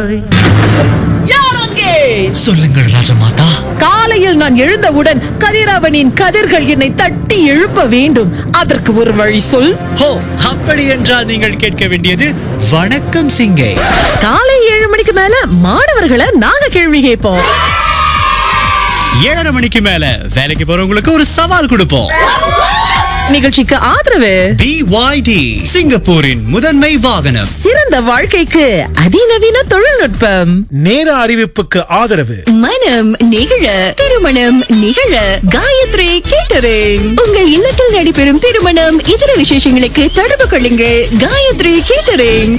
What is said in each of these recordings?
வருவாய் யாரங்கே சொல்லுங்கள் ராஜமாதா காலையில் நான் எழுந்தவுடன் கதிரவனின் கதிர்கள் என்னை தட்டி எழுப்ப வேண்டும் அதற்கு ஒரு வழி சொல் ஹோ அப்படி என்றால் நீங்கள் கேட்க வேண்டியது வணக்கம் சிங்கை காலை ஏழு மணிக்கு மேல மாணவர்களை நாங்க கேள்வி கேட்போம் ஏழரை மணிக்கு மேல வேலைக்கு போறவங்களுக்கு ஒரு சவால் கொடுப்போம் நிகழ்ச்சிக்கு ஆதரவு பிஒய்டி சிங்கப்பூரின் முதன்மை வாகனம் சிறந்த வாழ்க்கைக்கு அதிநவீன தொழில்நுட்பம் நேர அறிவிப்புக்கு ஆதரவு மனம் நிகழ திருமணம் நிகழ காயத்ரி கேட்டரிங் உங்கள் இல்லத்தில் நடைபெறும் திருமணம் இதர விசேஷங்களுக்கு தொடர்பு கொள்ளுங்கள் காயத்ரி கேட்டரிங்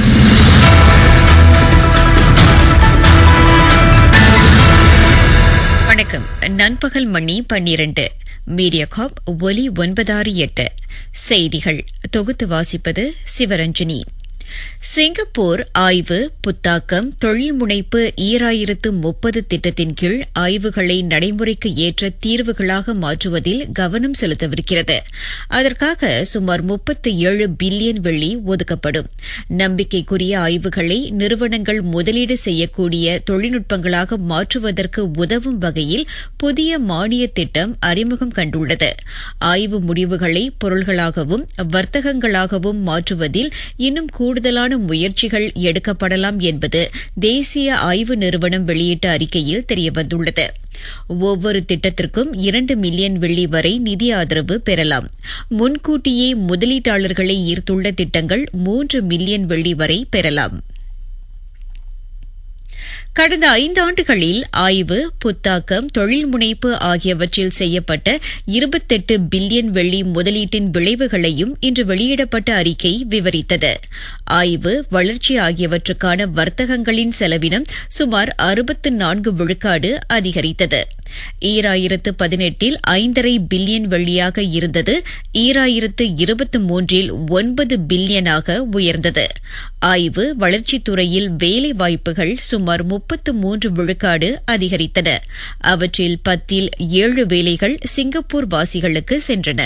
வணக்கம் நண்பகல் மணி பன்னிரண்டு மீடியாகாப் ஒலி ஒன்பதாறு எட்டு செய்திகள் தொகுத்து வாசிப்பது சிவரஞ்சனி சிங்கப்பூர் ஆய்வு புத்தாக்கம் தொழில் முனைப்பு ஈராயிரத்து முப்பது திட்டத்தின் கீழ் ஆய்வுகளை நடைமுறைக்கு ஏற்ற தீர்வுகளாக மாற்றுவதில் கவனம் செலுத்தவிருக்கிறது அதற்காக சுமார் முப்பத்தி ஏழு பில்லியன் வெள்ளி ஒதுக்கப்படும் நம்பிக்கைக்குரிய ஆய்வுகளை நிறுவனங்கள் முதலீடு செய்யக்கூடிய தொழில்நுட்பங்களாக மாற்றுவதற்கு உதவும் வகையில் புதிய மானிய திட்டம் அறிமுகம் கண்டுள்ளது ஆய்வு முடிவுகளை பொருள்களாகவும் வர்த்தகங்களாகவும் மாற்றுவதில் இன்னும் கூடுதலான முயற்சிகள் எடுக்கப்படலாம் என்பது தேசிய ஆய்வு நிறுவனம் வெளியிட்ட அறிக்கையில் தெரியவந்துள்ளது ஒவ்வொரு திட்டத்திற்கும் இரண்டு மில்லியன் வெள்ளி வரை நிதி ஆதரவு பெறலாம் முன்கூட்டியே முதலீட்டாளர்களை ஈர்த்துள்ள திட்டங்கள் மூன்று மில்லியன் வெள்ளி வரை பெறலாம் கடந்த ஐந்தாண்டுகளில் ஆய்வு புத்தாக்கம் தொழில் முனைப்பு ஆகியவற்றில் செய்யப்பட்ட இருபத்தெட்டு பில்லியன் வெள்ளி முதலீட்டின் விளைவுகளையும் இன்று வெளியிடப்பட்ட அறிக்கை விவரித்தது ஆய்வு வளர்ச்சி ஆகியவற்றுக்கான வர்த்தகங்களின் செலவினம் சுமார் அறுபத்து நான்கு விழுக்காடு அதிகரித்தது ஈராயிரத்து பதினெட்டில் ஐந்தரை பில்லியன் வெள்ளியாக இருந்தது ஈராயிரத்து இருபத்தி மூன்றில் ஒன்பது பில்லியனாக உயர்ந்தது ஆய்வு வளர்ச்சித் துறையில் வேலை வாய்ப்புகள் சுமார் முப்பத்து மூன்று விழுக்காடு அதிகரித்தன அவற்றில் பத்தில் ஏழு வேலைகள் சிங்கப்பூர் வாசிகளுக்கு சென்றன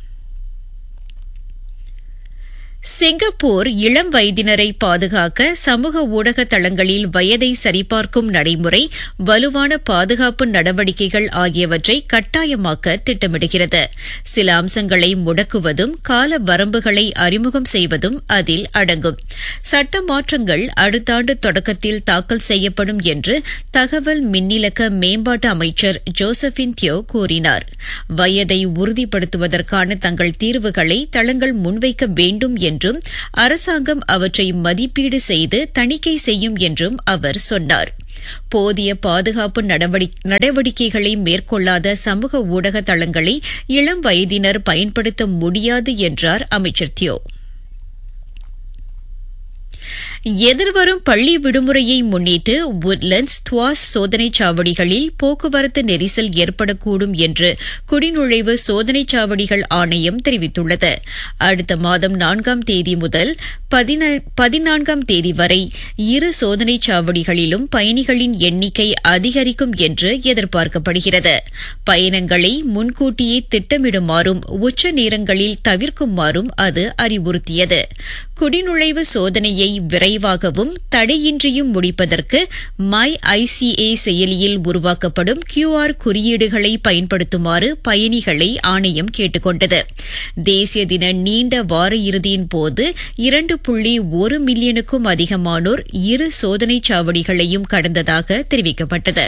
சிங்கப்பூர் இளம் வயதினரை பாதுகாக்க சமூக ஊடக தளங்களில் வயதை சரிபார்க்கும் நடைமுறை வலுவான பாதுகாப்பு நடவடிக்கைகள் ஆகியவற்றை கட்டாயமாக்க திட்டமிடுகிறது சில அம்சங்களை முடக்குவதும் கால வரம்புகளை அறிமுகம் செய்வதும் அதில் அடங்கும் சட்ட மாற்றங்கள் அடுத்த ஆண்டு தொடக்கத்தில் தாக்கல் செய்யப்படும் என்று தகவல் மின்னிலக்க மேம்பாட்டு அமைச்சர் ஜோசபின் தியோ கூறினார் வயதை உறுதிப்படுத்துவதற்கான தங்கள் தீர்வுகளை தளங்கள் முன்வைக்க வேண்டும் என்றும் அரசாங்கம் அவற்றை மதிப்பீடு செய்து தணிக்கை செய்யும் என்றும் அவர் சொன்னார் போதிய பாதுகாப்பு நடவடிக்கைகளை மேற்கொள்ளாத சமூக ஊடக தளங்களை இளம் வயதினர் பயன்படுத்த முடியாது என்றார் அமைச்சர் தியோ எதிர்வரும் பள்ளி விடுமுறையை முன்னிட்டு உட்லண்ட்ஸ் துவாஸ் சோதனைச் சாவடிகளில் போக்குவரத்து நெரிசல் ஏற்படக்கூடும் என்று குடிநுழைவு சோதனைச் சாவடிகள் ஆணையம் தெரிவித்துள்ளது அடுத்த மாதம் நான்காம் தேதி முதல் பதினான்காம் தேதி வரை இரு சோதனைச் சாவடிகளிலும் பயணிகளின் எண்ணிக்கை அதிகரிக்கும் என்று எதிர்பார்க்கப்படுகிறது பயணங்களை முன்கூட்டியே திட்டமிடுமாறும் உச்ச நேரங்களில் தவிர்க்குமாறும் அது அறிவுறுத்தியது குடிநுழைவு சோதனையை விரைவாகவும் தடையின்றியும் முடிப்பதற்கு மை ஐசிஏ செயலியில் உருவாக்கப்படும் கியூஆர் குறியீடுகளை பயன்படுத்துமாறு பயணிகளை ஆணையம் கேட்டுக் கொண்டது தேசிய தின நீண்ட வார இறுதியின் போது இரண்டு புள்ளி ஒரு மில்லியனுக்கும் அதிகமானோர் இரு சோதனைச் சாவடிகளையும் கடந்ததாக தெரிவிக்கப்பட்டது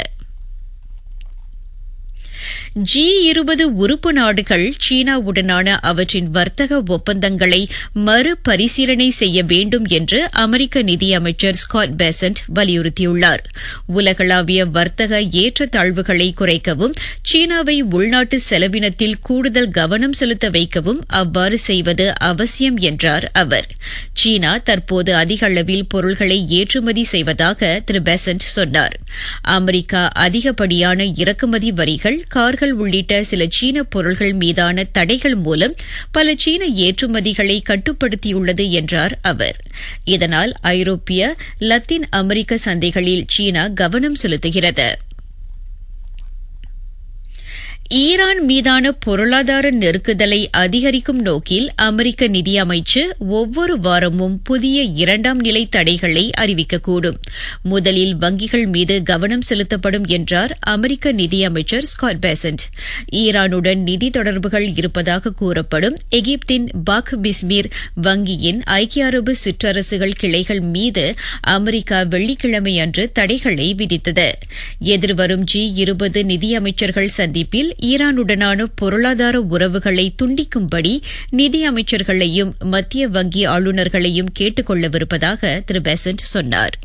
ஜி இருபது உறுப்பு நாடுகள் சீனாவுடனான அவற்றின் வர்த்தக ஒப்பந்தங்களை மறுபரிசீலனை செய்ய வேண்டும் என்று அமெரிக்க நிதியமைச்சர் ஸ்காட் பெசன்ட் வலியுறுத்தியுள்ளார் உலகளாவிய வர்த்தக ஏற்றத்தாழ்வுகளை குறைக்கவும் சீனாவை உள்நாட்டு செலவினத்தில் கூடுதல் கவனம் செலுத்த வைக்கவும் அவ்வாறு செய்வது அவசியம் என்றார் அவர் சீனா தற்போது அதிக அளவில் பொருள்களை ஏற்றுமதி செய்வதாக திரு பெசன்ட் சொன்னார் அமெரிக்கா அதிகப்படியான இறக்குமதி வரிகள் கார்கள் உள்ளிட்ட சில சீன பொருள்கள் மீதான தடைகள் மூலம் பல சீன ஏற்றுமதிகளை கட்டுப்படுத்தியுள்ளது என்றார் அவர் இதனால் ஐரோப்பிய லத்தீன் அமெரிக்க சந்தைகளில் சீனா கவனம் செலுத்துகிறது ஈரான் மீதான பொருளாதார நெருக்குதலை அதிகரிக்கும் நோக்கில் அமெரிக்க நிதியமைச்சு ஒவ்வொரு வாரமும் புதிய இரண்டாம் நிலை தடைகளை அறிவிக்கக்கூடும் முதலில் வங்கிகள் மீது கவனம் செலுத்தப்படும் என்றார் அமெரிக்க நிதியமைச்சர் ஸ்காட் பேசன்ட் ஈரானுடன் நிதி தொடர்புகள் இருப்பதாக கூறப்படும் எகிப்தின் பாக் பிஸ்மீர் வங்கியின் ஐக்கிய அரபு சிற்றரசுகள் கிளைகள் மீது அமெரிக்கா வெள்ளிக்கிழமை அன்று தடைகளை விதித்தது எதிர்வரும் ஜி இருபது நிதியமைச்சர்கள் சந்திப்பில் ஈரானுடனான பொருளாதார உறவுகளை துண்டிக்கும்படி நிதியமைச்சர்களையும் மத்திய வங்கி ஆளுநர்களையும் கேட்டுக் கொள்ளவிருப்பதாக திரு பெசன்ட் சொன்னார்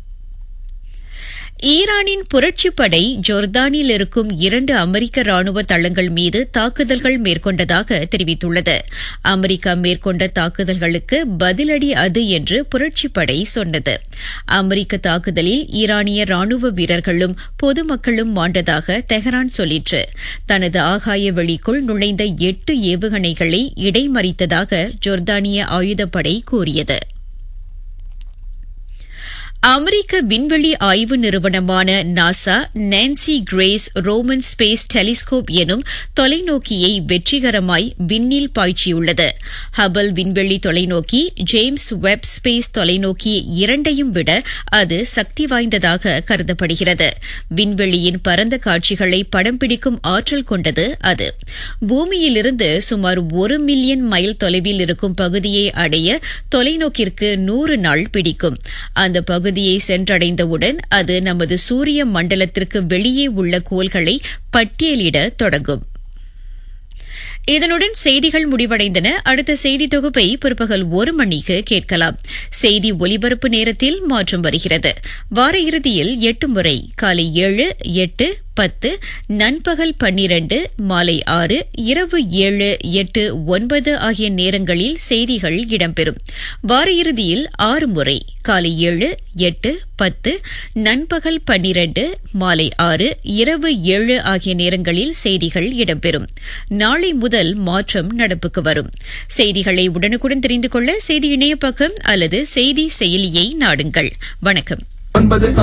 ஈரானின் புரட்சிப்படை ஜோர்தானில் இருக்கும் இரண்டு அமெரிக்க ராணுவ தளங்கள் மீது தாக்குதல்கள் மேற்கொண்டதாக தெரிவித்துள்ளது அமெரிக்கா மேற்கொண்ட தாக்குதல்களுக்கு பதிலடி அது என்று புரட்சிப்படை சொன்னது அமெரிக்க தாக்குதலில் ஈரானிய ராணுவ வீரர்களும் பொதுமக்களும் மாண்டதாக தெஹரான் சொல்லிற்று தனது ஆகாய வெளிக்குள் நுழைந்த எட்டு ஏவுகணைகளை இடைமறித்ததாக ஜோர்தானிய ஆயுதப்படை கூறியது அமெரிக்க விண்வெளி ஆய்வு நிறுவனமான NASA Nancy Grace Roman space telescope எனும் தொலைநோக்கியை வெற்றிகரமாய் விண்ணில் பாய்ச்சியுள்ளது ஹபல் விண்வெளி தொலைநோக்கி ஜேம்ஸ் வெப் ஸ்பேஸ் தொலைநோக்கி இரண்டையும் விட அது சக்தி வாய்ந்ததாக கருதப்படுகிறது விண்வெளியின் பரந்த காட்சிகளை படம் பிடிக்கும் ஆற்றல் கொண்டது அது பூமியிலிருந்து சுமார் ஒரு மில்லியன் மைல் தொலைவில் இருக்கும் பகுதியை அடைய தொலைநோக்கிற்கு நூறு நாள் பிடிக்கும் அந்த பகுதியை சென்றடைந்தவுடன் அது நமது சூரிய மண்டலத்திற்கு வெளியே உள்ள கோள்களை பட்டியலிட தொடங்கும் இதனுடன் செய்திகள் முடிவடைந்தன அடுத்த செய்தி தொகுப்பை பிற்பகல் ஒரு மணிக்கு கேட்கலாம் செய்தி ஒலிபரப்பு நேரத்தில் மாற்றம் வருகிறது வார இறுதியில் எட்டு முறை காலை ஏழு எட்டு பத்து நண்பகல் பன்னிரண்டு மாலை ஆறு இரவு ஏழு எட்டு ஒன்பது ஆகிய நேரங்களில் செய்திகள் இடம்பெறும் வார இறுதியில் ஆறு முறை காலை ஏழு எட்டு பத்து நண்பகல் பன்னிரண்டு மாலை ஆறு இரவு ஏழு ஆகிய நேரங்களில் செய்திகள் இடம்பெறும் நாளை முதல் மாற்றம் நடப்புக்கு வரும் செய்திகளை உடனுக்குடன் தெரிந்து கொள்ள செய்தி இணைய பக்கம் அல்லது செய்தி செயலியை நாடுங்கள் வணக்கம் ஒன்பது